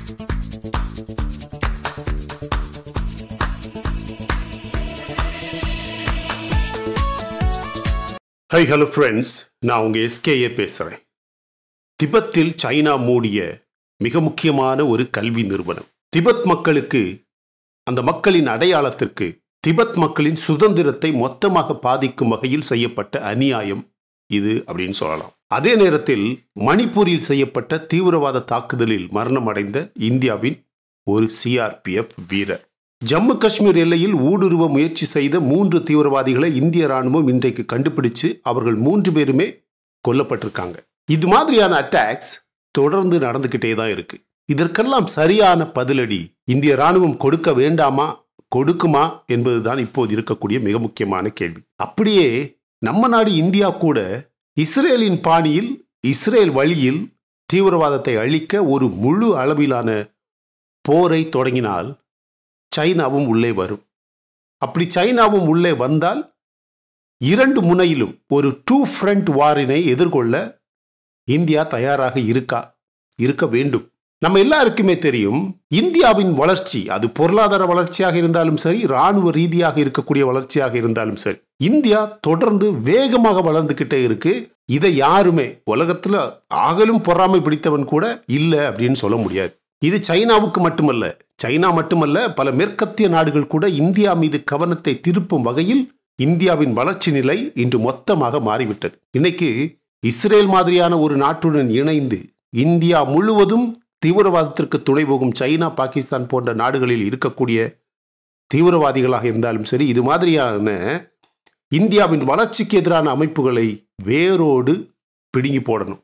high hello friends நான் உங்க SKA பேசுறேன் திபெத்தில் சைனா மூடிய மிக முக்கியமான ஒரு கல்வி நிறுவனம் திபெத் மக்களுக்கு அந்த மக்களின் அடையாளத்திற்கு திபெத் மக்களின் சுதந்திரத்தை மொத்தமாக பாதிக்கும் வகையில் செய்யப்பட்ட அநியாயம் இது அப்படின்னு சொல்லலாம் அதே நேரத்தில் மணிப்பூரில் செய்யப்பட்ட தீவிரவாத தாக்குதலில் மரணமடைந்த இந்தியாவின் ஒரு சிஆர்பிஎஃப் வீரர் ஜம்மு காஷ்மீர் எல்லையில் ஊடுருவ முயற்சி செய்த மூன்று தீவிரவாதிகளை இந்திய ராணுவம் இன்றைக்கு கண்டுபிடிச்சு அவர்கள் மூன்று பேருமே கொல்லப்பட்டிருக்காங்க இது மாதிரியான அட்டாக்ஸ் தொடர்ந்து நடந்துகிட்டே தான் இருக்கு இதற்கெல்லாம் சரியான பதிலடி இந்திய ராணுவம் கொடுக்க வேண்டாமா கொடுக்குமா என்பதுதான் இப்போது இருக்கக்கூடிய மிக முக்கியமான கேள்வி அப்படியே நம்ம நாடு இந்தியா கூட இஸ்ரேலின் பாணியில் இஸ்ரேல் வழியில் தீவிரவாதத்தை அழிக்க ஒரு முழு அளவிலான போரை தொடங்கினால் சைனாவும் உள்ளே வரும் அப்படி சைனாவும் உள்ளே வந்தால் இரண்டு முனையிலும் ஒரு டூ ஃப்ரண்ட் வாரினை எதிர்கொள்ள இந்தியா தயாராக இருக்கா இருக்க வேண்டும் நம்ம எல்லாருக்குமே தெரியும் இந்தியாவின் வளர்ச்சி அது பொருளாதார வளர்ச்சியாக இருந்தாலும் சரி இராணுவ ரீதியாக இருக்கக்கூடிய வளர்ச்சியாக இருந்தாலும் சரி இந்தியா தொடர்ந்து வேகமாக வளர்ந்துகிட்டே இருக்கு இதை யாருமே உலகத்துல ஆகலும் பொறாமை பிடித்தவன் கூட இல்லை அப்படின்னு சொல்ல முடியாது இது சைனாவுக்கு மட்டுமல்ல சைனா மட்டுமல்ல பல மேற்கத்திய நாடுகள் கூட இந்தியா மீது கவனத்தை திருப்பும் வகையில் இந்தியாவின் வளர்ச்சி நிலை இன்று மொத்தமாக மாறிவிட்டது இன்னைக்கு இஸ்ரேல் மாதிரியான ஒரு நாட்டுடன் இணைந்து இந்தியா முழுவதும் தீவிரவாதத்திற்கு துணை போகும் சைனா பாகிஸ்தான் போன்ற நாடுகளில் இருக்கக்கூடிய தீவிரவாதிகளாக இருந்தாலும் சரி இது மாதிரியான இந்தியாவின் வளர்ச்சிக்கு எதிரான அமைப்புகளை வேரோடு பிடுங்கி போடணும்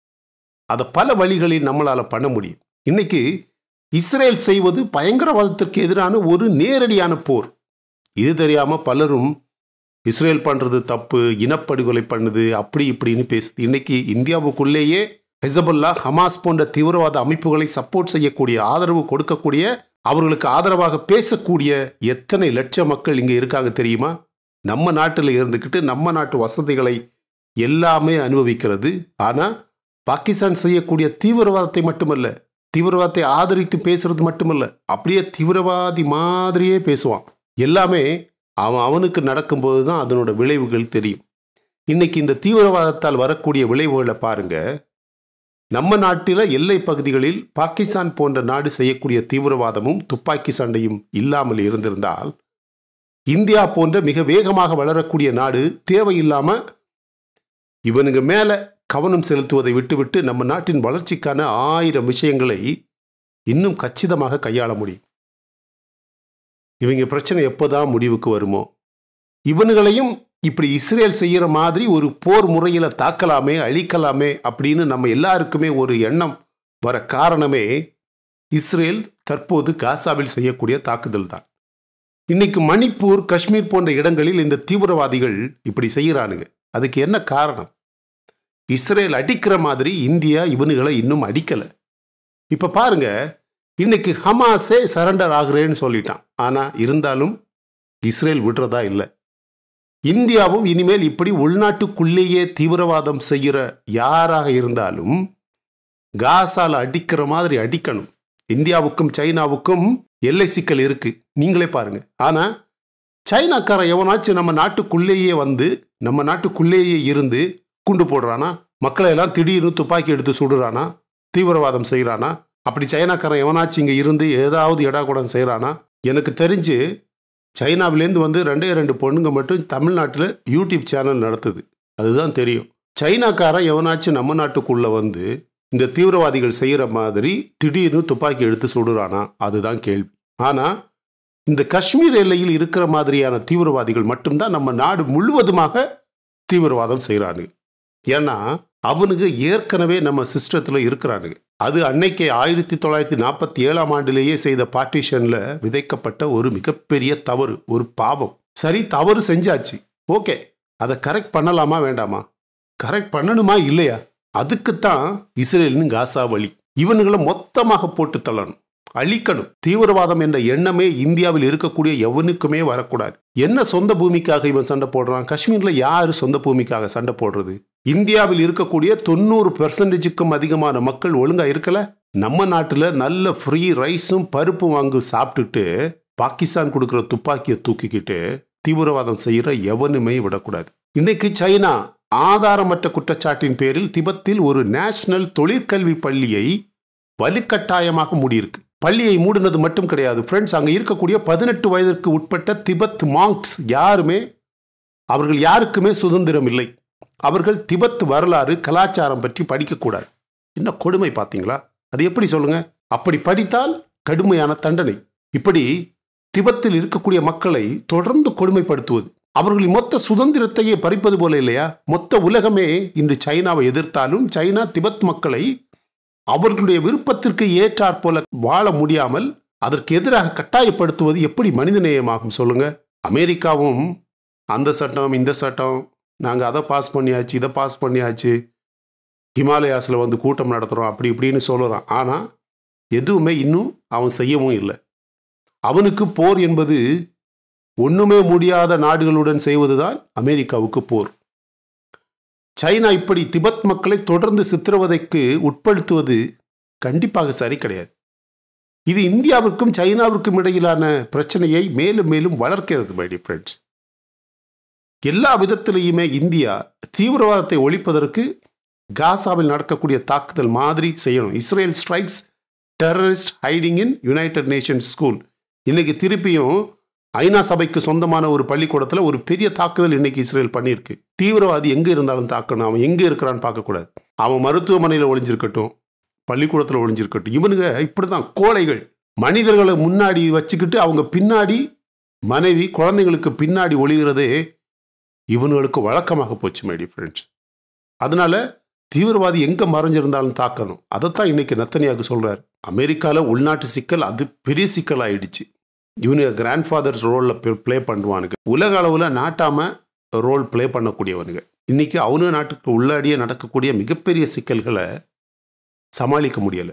அதை பல வழிகளில் நம்மளால பண்ண முடியும் இன்னைக்கு இஸ்ரேல் செய்வது பயங்கரவாதத்திற்கு எதிரான ஒரு நேரடியான போர் இது தெரியாம பலரும் இஸ்ரேல் பண்றது தப்பு இனப்படுகொலை பண்ணுது அப்படி இப்படின்னு பேசுது இன்னைக்கு இந்தியாவுக்குள்ளேயே ஹெசபுல்லா ஹமாஸ் போன்ற தீவிரவாத அமைப்புகளை சப்போர்ட் செய்யக்கூடிய ஆதரவு கொடுக்கக்கூடிய அவர்களுக்கு ஆதரவாக பேசக்கூடிய எத்தனை லட்சம் மக்கள் இங்க இருக்காங்க தெரியுமா நம்ம நாட்டில் இருந்துக்கிட்டு நம்ம நாட்டு வசதிகளை எல்லாமே அனுபவிக்கிறது ஆனா பாகிஸ்தான் செய்யக்கூடிய தீவிரவாதத்தை மட்டுமல்ல தீவிரவாதத்தை ஆதரித்து பேசுறது மட்டுமல்ல அப்படியே தீவிரவாதி மாதிரியே பேசுவான் எல்லாமே அவன் அவனுக்கு நடக்கும்போது தான் அதனோட விளைவுகள் தெரியும் இன்னைக்கு இந்த தீவிரவாதத்தால் வரக்கூடிய விளைவுகளை பாருங்க நம்ம நாட்டில எல்லை பகுதிகளில் பாகிஸ்தான் போன்ற நாடு செய்யக்கூடிய தீவிரவாதமும் துப்பாக்கி சண்டையும் இல்லாமல் இருந்திருந்தால் இந்தியா போன்ற மிக வேகமாக வளரக்கூடிய நாடு தேவையில்லாம இவனுங்க மேல கவனம் செலுத்துவதை விட்டுவிட்டு நம்ம நாட்டின் வளர்ச்சிக்கான ஆயிரம் விஷயங்களை இன்னும் கச்சிதமாக கையாள முடியும் இவங்க பிரச்சனை எப்போதான் முடிவுக்கு வருமோ இவனுங்களையும் இப்படி இஸ்ரேல் செய்யற மாதிரி ஒரு போர் முறையில தாக்கலாமே அழிக்கலாமே அப்படின்னு நம்ம எல்லாருக்குமே ஒரு எண்ணம் வர காரணமே இஸ்ரேல் தற்போது காசாவில் செய்யக்கூடிய தாக்குதல் தான் இன்னைக்கு மணிப்பூர் காஷ்மீர் போன்ற இடங்களில் இந்த தீவிரவாதிகள் இப்படி செய்யறானுங்க அதுக்கு என்ன காரணம் இஸ்ரேல் அடிக்கிற மாதிரி இந்தியா இவனுகளை இன்னும் அடிக்கல இப்ப பாருங்க இன்னைக்கு ஹமாஸே சரண்டர் ஆகுறேன்னு சொல்லிட்டான் ஆனா இருந்தாலும் இஸ்ரேல் விடுறதா இல்லை இந்தியாவும் இனிமேல் இப்படி உள்நாட்டுக்குள்ளேயே தீவிரவாதம் செய்கிற யாராக இருந்தாலும் காசால அடிக்கிற மாதிரி அடிக்கணும் இந்தியாவுக்கும் சைனாவுக்கும் எல்லை சிக்கல் இருக்கு நீங்களே பாருங்க ஆனா சைனாக்காரன் எவனாச்சும் நம்ம நாட்டுக்குள்ளேயே வந்து நம்ம நாட்டுக்குள்ளேயே இருந்து குண்டு போடுறானா மக்களை எல்லாம் திடீர்னு துப்பாக்கி எடுத்து சுடுறானா தீவிரவாதம் செய்கிறானா அப்படி சைனாக்காரன் எவனாச்சும் இங்கே இருந்து ஏதாவது எடாகுடம் செய்கிறானா எனக்கு தெரிஞ்சு சைனாவிலேருந்து வந்து ரெண்டே ரெண்டு பொண்ணுங்க மட்டும் தமிழ்நாட்டில் யூடியூப் சேனல் நடத்துது அதுதான் தெரியும் சைனாக்காரன் எவனாச்சும் நம்ம நாட்டுக்குள்ளே வந்து இந்த தீவிரவாதிகள் செய்கிற மாதிரி திடீர்னு துப்பாக்கி எடுத்து சுடுறானா அதுதான் கேள்வி ஆனால் இந்த காஷ்மீர் எல்லையில் இருக்கிற மாதிரியான தீவிரவாதிகள் மட்டும்தான் நம்ம நாடு முழுவதுமாக தீவிரவாதம் செய்கிறானுங்க ஏன்னா அவனுங்க ஏற்கனவே நம்ம சிஸ்டத்தில் இருக்கிறானுங்க அது அன்னைக்கே ஆயிரத்தி தொள்ளாயிரத்தி நாற்பத்தி ஏழாம் ஆண்டிலேயே செய்த பார்ட்டிஷன்ல விதைக்கப்பட்ட ஒரு மிகப்பெரிய தவறு ஒரு பாவம் சரி தவறு செஞ்சாச்சு ஓகே அதை கரெக்ட் பண்ணலாமா வேண்டாமா கரெக்ட் பண்ணணுமா இல்லையா அதுக்குத்தான் இஸ்ரேலின் காசா வழி இவனுங்களை மொத்தமாக போட்டு தள்ளணும் அழிக்கணும் தீவிரவாதம் என்ற எண்ணமே இந்தியாவில் இருக்கக்கூடிய எவனுக்குமே வரக்கூடாது என்ன சொந்த பூமிக்காக இவன் சண்டை போடுறான் காஷ்மீர்ல யாரு சொந்த பூமிக்காக சண்டை போடுறது இந்தியாவில் இருக்கக்கூடிய தொண்ணூறு பெர்சன்டேஜுக்கும் அதிகமான மக்கள் ஒழுங்கா இருக்கல நம்ம நாட்டில் நல்ல ஃப்ரீ ரைஸும் பருப்பும் வாங்கி சாப்பிட்டுட்டு பாகிஸ்தான் கொடுக்குற துப்பாக்கியை தூக்கிக்கிட்டு தீவிரவாதம் செய்கிற எவனுமே விடக்கூடாது இன்னைக்கு சைனா ஆதாரமற்ற குற்றச்சாட்டின் பேரில் திபெத்தில் ஒரு நேஷனல் தொழிற்கல்வி பள்ளியை வலுக்கட்டாயமாக மூடியிருக்கு பள்ளியை மூடினது மட்டும் கிடையாது ஃப்ரெண்ட்ஸ் அங்கே இருக்கக்கூடிய பதினெட்டு வயதிற்கு உட்பட்ட திபெத் மாங்க்ஸ் யாருமே அவர்கள் யாருக்குமே சுதந்திரம் இல்லை அவர்கள் திபெத் வரலாறு கலாச்சாரம் பற்றி படிக்கக்கூடாது என்ன கொடுமை பார்த்தீங்களா அது எப்படி சொல்லுங்க அப்படி படித்தால் கடுமையான தண்டனை இப்படி திபெத்தில் இருக்கக்கூடிய மக்களை தொடர்ந்து கொடுமைப்படுத்துவது அவர்களின் மொத்த சுதந்திரத்தையே பறிப்பது போல இல்லையா மொத்த உலகமே இன்று சைனாவை எதிர்த்தாலும் சைனா திபெத் மக்களை அவர்களுடைய விருப்பத்திற்கு ஏற்றாற் போல வாழ முடியாமல் அதற்கு எதிராக கட்டாயப்படுத்துவது எப்படி மனிதநேயமாகும் சொல்லுங்க அமெரிக்காவும் அந்த சட்டம் இந்த சட்டம் நாங்கள் அதை பாஸ் பண்ணியாச்சு இதை பாஸ் பண்ணியாச்சு ஹிமாலயாஸில் வந்து கூட்டம் நடத்துகிறோம் அப்படி இப்படின்னு சொல்லுறான் ஆனால் எதுவுமே இன்னும் அவன் செய்யவும் இல்லை அவனுக்கு போர் என்பது ஒன்றுமே முடியாத நாடுகளுடன் செய்வதுதான் அமெரிக்காவுக்கு போர் சைனா இப்படி திபெத் மக்களை தொடர்ந்து சித்திரவதைக்கு உட்படுத்துவது கண்டிப்பாக சரி கிடையாது இது இந்தியாவிற்கும் சைனாவிற்கும் இடையிலான பிரச்சனையை மேலும் மேலும் வளர்க்கிறது மை டி ஃப்ரெண்ட்ஸ் எல்லா விதத்திலையுமே இந்தியா தீவிரவாதத்தை ஒழிப்பதற்கு காசாவில் நடக்கக்கூடிய தாக்குதல் மாதிரி செய்யணும் Israel strikes terrorist hiding in United Nations school இன்னைக்கு திருப்பியும் ஐநா சபைக்கு சொந்தமான ஒரு பள்ளிக்கூடத்தில் ஒரு பெரிய தாக்குதல் இன்னைக்கு இஸ்ரேல் பண்ணியிருக்கு தீவிரவாதி எங்கே இருந்தாலும் தாக்கணும் அவன் எங்கே இருக்கிறான்னு பார்க்கக்கூடாது அவன் மருத்துவமனையில் ஒளிஞ்சிருக்கட்டும் பள்ளிக்கூடத்தில் ஒளிஞ்சிருக்கட்டும் இவனுங்க இப்படி தான் கோழைகள் மனிதர்களை முன்னாடி வச்சுக்கிட்டு அவங்க பின்னாடி மனைவி குழந்தைங்களுக்கு பின்னாடி ஒளிகிறதே இவனுங்களுக்கு வழக்கமாக போச்சு மைடி ஃப்ரெண்ட்ஸ் அதனால தீவிரவாதி எங்க மறைஞ்சிருந்தாலும் தாக்கணும் அதைத்தான் இன்னைக்கு நத்தனியாக சொல்றாரு அமெரிக்கால உள்நாட்டு சிக்கல் அது பெரிய சிக்கல் ஆயிடுச்சு இவனுங்க கிராண்ட் ஃபாதர்ஸ் ரோலில் ப்ளே பண்ணுவானுங்க உலக அளவில் நாட்டாம ரோல் ப்ளே பண்ணக்கூடியவனுங்க இன்னைக்கு அவனு நாட்டுக்கு உள்ளாடியே நடக்கக்கூடிய மிகப்பெரிய சிக்கல்களை சமாளிக்க முடியலை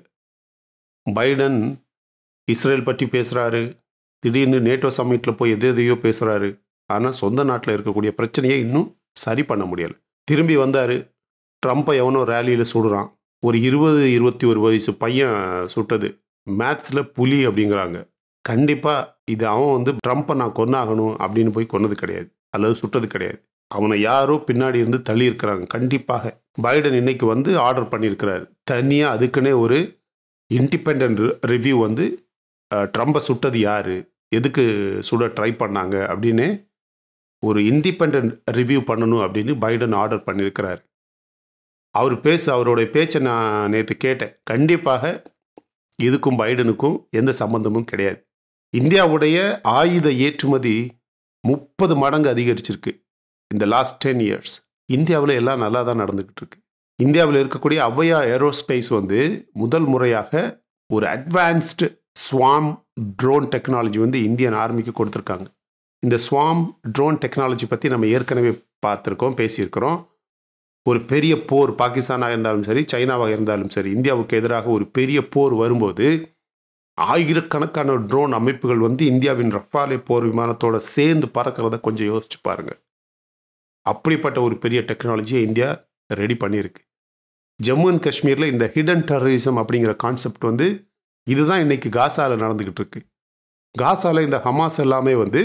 பைடன் இஸ்ரேல் பற்றி பேசுகிறாரு திடீர்னு நேட்டோ சம்மிட்டில் போய் எது எதையோ பேசுகிறாரு ஆனால் சொந்த நாட்டில் இருக்கக்கூடிய பிரச்சனையை இன்னும் சரி பண்ண முடியலை திரும்பி வந்தார் ட்ரம்ப்பை எவனோ ரேலியில் சுடுறான் ஒரு இருபது இருபத்தி ஒரு வயசு பையன் சுட்டது மேத்ஸில் புலி அப்படிங்கிறாங்க கண்டிப்பாக இது அவன் வந்து ட்ரம்ப்பை நான் கொன்னாகணும் அப்படின்னு போய் கொன்னது கிடையாது அல்லது சுட்டது கிடையாது அவனை யாரோ பின்னாடி இருந்து தள்ளி இருக்கிறாங்க கண்டிப்பாக பைடன் இன்னைக்கு வந்து ஆர்டர் பண்ணியிருக்கிறார் தனியாக அதுக்குன்னே ஒரு இண்டிபெண்ட் ரிவ்யூ வந்து ட்ரம்பை சுட்டது யாரு எதுக்கு சுட ட்ரை பண்ணாங்க அப்படின்னு ஒரு இண்டிபெண்ட் ரிவ்யூ பண்ணணும் அப்படின்னு பைடன் ஆர்டர் பண்ணியிருக்கிறார் அவர் பேச அவருடைய பேச்சை நான் நேற்று கேட்டேன் கண்டிப்பாக இதுக்கும் பைடனுக்கும் எந்த சம்பந்தமும் கிடையாது இந்தியாவுடைய ஆயுத ஏற்றுமதி முப்பது மடங்கு அதிகரிச்சிருக்கு இந்த லாஸ்ட் டென் இயர்ஸ் இந்தியாவில் எல்லாம் நல்லா தான் நடந்துக்கிட்டு இருக்கு இந்தியாவில் இருக்கக்கூடிய அவ்வையா ஏரோஸ்பேஸ் வந்து முதல் முறையாக ஒரு அட்வான்ஸ்டு ஸ்வாம் ட்ரோன் டெக்னாலஜி வந்து இந்தியன் ஆர்மிக்கு கொடுத்துருக்காங்க இந்த ஸ்வாம் ட்ரோன் டெக்னாலஜி பற்றி நம்ம ஏற்கனவே பார்த்துருக்கோம் பேசியிருக்கிறோம் ஒரு பெரிய போர் பாகிஸ்தானாக இருந்தாலும் சரி சைனாவாக இருந்தாலும் சரி இந்தியாவுக்கு எதிராக ஒரு பெரிய போர் வரும்போது ஆயிரக்கணக்கான ட்ரோன் அமைப்புகள் வந்து இந்தியாவின் ரஃபாலே போர் விமானத்தோட சேர்ந்து பறக்கிறத கொஞ்சம் யோசிச்சு பாருங்க அப்படிப்பட்ட ஒரு பெரிய டெக்னாலஜியை இந்தியா ரெடி பண்ணியிருக்கு ஜம்மு அண்ட் காஷ்மீரில் இந்த ஹிடன் டெரரிசம் அப்படிங்கிற கான்செப்ட் வந்து இதுதான் இன்னைக்கு காசாவில் நடந்துக்கிட்டு இருக்கு காசாவில் இந்த ஹமாஸ் எல்லாமே வந்து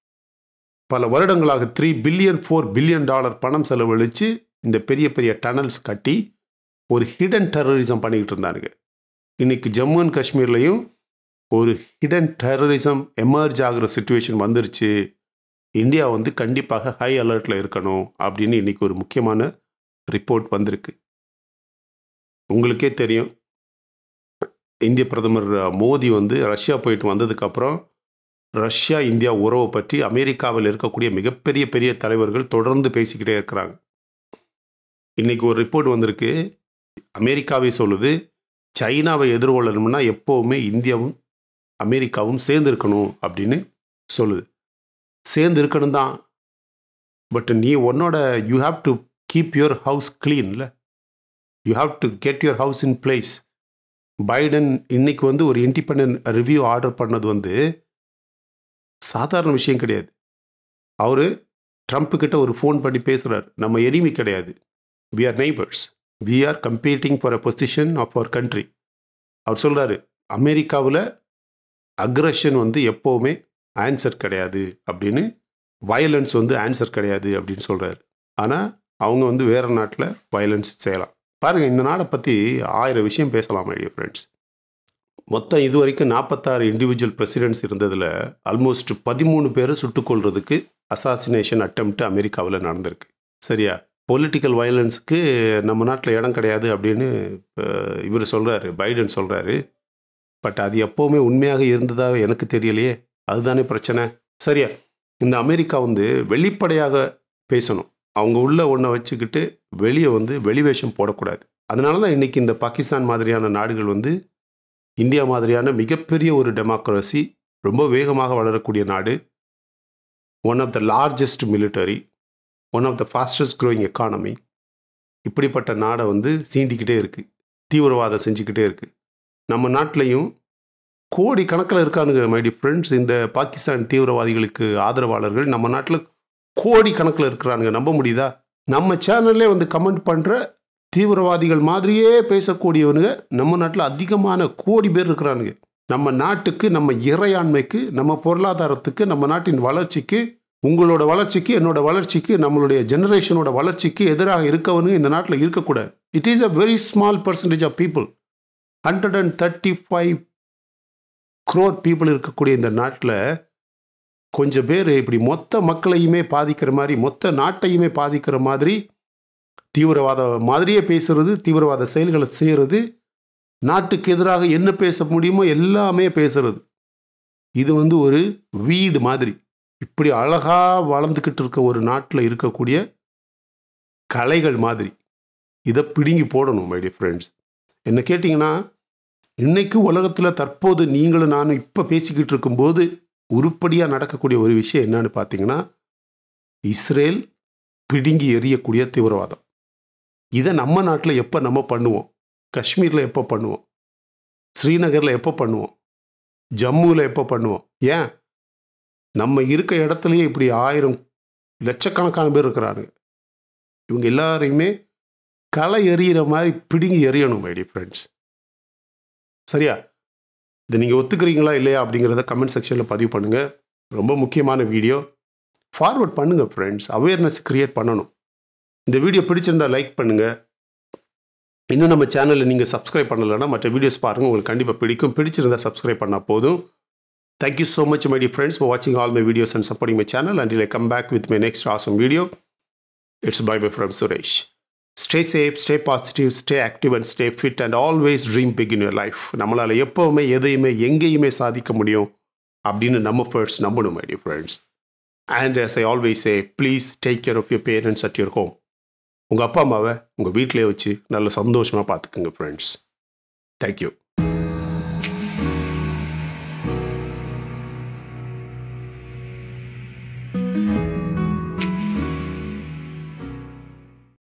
பல வருடங்களாக three billion four billion dollar பணம் செலவழித்து இந்த பெரிய பெரிய டனல்ஸ் கட்டி ஒரு ஹிடன் டெரரிசம் பண்ணிக்கிட்டு இருந்தானுங்க இன்னைக்கு ஜம்மு அண்ட் காஷ்மீர்லேயும் ஒரு ஹிடன் டெரரிசம் எமர்ஜ் ஆகிற சுச்சுவேஷன் வந்துருச்சு இந்தியா வந்து கண்டிப்பாக ஹை அலர்ட்டில் இருக்கணும் அப்படின்னு இன்னைக்கு ஒரு முக்கியமான ரிப்போர்ட் வந்திருக்கு உங்களுக்கே தெரியும் இந்திய பிரதமர் மோடி வந்து ரஷ்யா போயிட்டு வந்ததுக்கப்புறம் ரஷ்யா இந்தியா உறவை பற்றி அமெரிக்காவில் இருக்கக்கூடிய மிகப்பெரிய பெரிய தலைவர்கள் தொடர்ந்து பேசிக்கிட்டே இருக்கிறாங்க இன்னைக்கு ஒரு ரிப்போர்ட் வந்திருக்கு அமெரிக்காவே சொல்லுது சைனாவை எதிர்கொள்ளணும்னா எப்போவுமே இந்தியாவும் அமெரிக்காவும் சேர்ந்து இருக்கணும் அப்படின்னு சொல்லுது சேர்ந்து இருக்கணும் தான் பட் நீ உன்னோட you have to keep your house க்ளீன்ல you have to get your house in place Biden இன்னைக்கு வந்து ஒரு இண்டிபெண்ட் ரிவ்யூ ஆர்டர் பண்ணது வந்து சாதாரண விஷயம் கிடையாது அவர் ட்ரம்ப் கிட்ட ஒரு ஃபோன் பண்ணி பேசுகிறார் நம்ம எனிமி கிடையாது we are neighbours we are competing for a position of our country அவர் சொல்கிறாரு அமெரிக்காவில் அக்ரஷன் வந்து எப்போவுமே ஆன்சர் கிடையாது அப்படின்னு வயலன்ஸ் வந்து ஆன்சர் கிடையாது அப்படின்னு சொல்கிறாரு ஆனால் அவங்க வந்து வேறு நாட்டில் வயலன்ஸ் செய்யலாம் பாருங்கள் இந்த நாடை பற்றி ஆயிரம் விஷயம் பேசலாம் ஐடியா ஃப்ரெண்ட்ஸ் மொத்தம் இது வரைக்கும் நாற்பத்தாறு இண்டிவிஜுவல் பிரசிடென்ட்ஸ் இருந்ததில் ஆல்மோஸ்ட் பதிமூணு பேரை சுட்டுக் கொள்றதுக்கு அசாசினேஷன் அட்டம்ப்ட் அமெரிக்காவில் நடந்திருக்கு சரியா பொலிட்டிக்கல் வயலன்ஸுக்கு நம்ம நாட்டில் இடம் கிடையாது அப்படின்னு இவர் சொல்கிறாரு பைடன் சொல்கிறாரு பட் அது எப்போவுமே உண்மையாக இருந்ததாக எனக்கு தெரியலையே அதுதானே பிரச்சனை சரியா இந்த அமெரிக்கா வந்து வெளிப்படையாக பேசணும் அவங்க உள்ள ஒன்றை வச்சுக்கிட்டு வெளியே வந்து வெளிவேஷம் போடக்கூடாது அதனால தான் இன்றைக்கி இந்த பாகிஸ்தான் மாதிரியான நாடுகள் வந்து இந்தியா மாதிரியான மிகப்பெரிய ஒரு டெமோக்ரஸி ரொம்ப வேகமாக வளரக்கூடிய நாடு one of the largest military one of the fastest growing economy இப்படிப்பட்ட நாடை வந்து சீண்டிக்கிட்டே இருக்குது தீவிரவாதம் செஞ்சுக்கிட்டே இருக்குது நம்ம நாட்டிலையும் கோடி கணக்கில் இருக்கானுங்க மைடி ஃப்ரெண்ட்ஸ் இந்த பாகிஸ்தான் தீவிரவாதிகளுக்கு ஆதரவாளர்கள் நம்ம நாட்டில் கோடி கணக்கில் இருக்கிறானுங்க நம்ப முடியுதா நம்ம சேனல்லே வந்து கமெண்ட் பண்ணுற தீவிரவாதிகள் மாதிரியே பேசக்கூடியவனுங்க நம்ம நாட்டில் அதிகமான கோடி பேர் இருக்கிறானுங்க நம்ம நாட்டுக்கு நம்ம இறையாண்மைக்கு நம்ம பொருளாதாரத்துக்கு நம்ம நாட்டின் வளர்ச்சிக்கு உங்களோட வளர்ச்சிக்கு என்னோட வளர்ச்சிக்கு நம்மளுடைய ஜெனரேஷனோட வளர்ச்சிக்கு எதிராக இருக்கவனுங்க இந்த நாட்டில் இருக்கக்கூடாது it is a very small percentage of people hundred and thirty five growth people இருக்கக்கூடிய இந்த நாட்டில் கொஞ்சம் பேர் இப்படி மொத்த மக்களையுமே பாதிக்கிற மாதிரி மொத்த நாட்டையுமே பாதிக்கிற மாதிரி தீவிரவாத மாதிரியே பேசுறது தீவிரவாத செயல்களை செய்கிறது நாட்டுக்கு எதிராக என்ன பேச முடியுமோ எல்லாமே பேசுறது இது வந்து ஒரு வீடு மாதிரி இப்படி அழகாக வளர்ந்துக்கிட்டு இருக்க ஒரு நாட்டில் இருக்கக்கூடிய கலைகள் மாதிரி இதை பிடுங்கி போடணும் மை டியர் ஃப்ரெண்ட்ஸ் என்ன கேட்டிங்கன்னா இன்னைக்கு உலகத்தில் தற்போது நீங்களும் நானும் இப்போ பேசிக்கிட்டு இருக்கும்போது உருப்படியாக நடக்கக்கூடிய ஒரு விஷயம் என்னன்னு பார்த்தீங்கன்னா இஸ்ரேல் பிடுங்கி எறியக்கூடிய தீவிரவாதம் இதை நம்ம நாட்டில் எப்போ நம்ம பண்ணுவோம் காஷ்மீரில் எப்போ பண்ணுவோம் ஸ்ரீநகரில் எப்போ பண்ணுவோம் ஜம்முவில் எப்போ பண்ணுவோம் ஏன் நம்ம இருக்க இடத்துலையே இப்படி ஆயிரம் லட்சக்கணக்கான பேர் இருக்கிறானுங்க இவங்க எல்லாரையுமே களை எறிகிற மாதிரி பிடுங்கி எறியணும் மைடி ஃப்ரெண்ட்ஸ் சரியா இதை நீங்கள் ஒத்துக்கிறீங்களா இல்லையா அப்படிங்கிறத கமெண்ட் செக்ஷனில் பதிவு பண்ணுங்கள் ரொம்ப முக்கியமான வீடியோ ஃபார்வர்ட் பண்ணுங்கள் ஃப்ரெண்ட்ஸ் அவேர்னஸ் க்ரியேட் பண்ணணும் இந்த வீடியோ பிடிச்சிருந்தா லைக் பண்ணுங்கள் இன்னும் நம்ம சேனலில் நீங்கள் சப்ஸ்கிரைப் பண்ணலைன்னா மற்ற வீடியோஸ் பாருங்கள் உங்களுக்கு கண்டிப்பாக பிடிக்கும் பிடிச்சிருந்தா சப்ஸ்கிரைப் பண்ணால் போதும் thank you so much my dear friends for வாட்சிங் all my videos and supporting my channel and I come back with my next awesome video it's bye bye from Suresh stay safe stay positive stay active and stay fit and always dream big in your life நம்மளால் எப்போவுமே எதையுமே எங்கேயுமே சாதிக்க முடியும் அப்படின்னு நம்ம first நம்பணும் my dear friends and as I always say please take care of your parents at your home உங்கள் அப்பா அம்மாவை உங்கள் வீட்டிலே வச்சு நல்ல சந்தோஷமாக பார்த்துக்குங்க ஃப்ரெண்ட்ஸ் தேங்க்யூ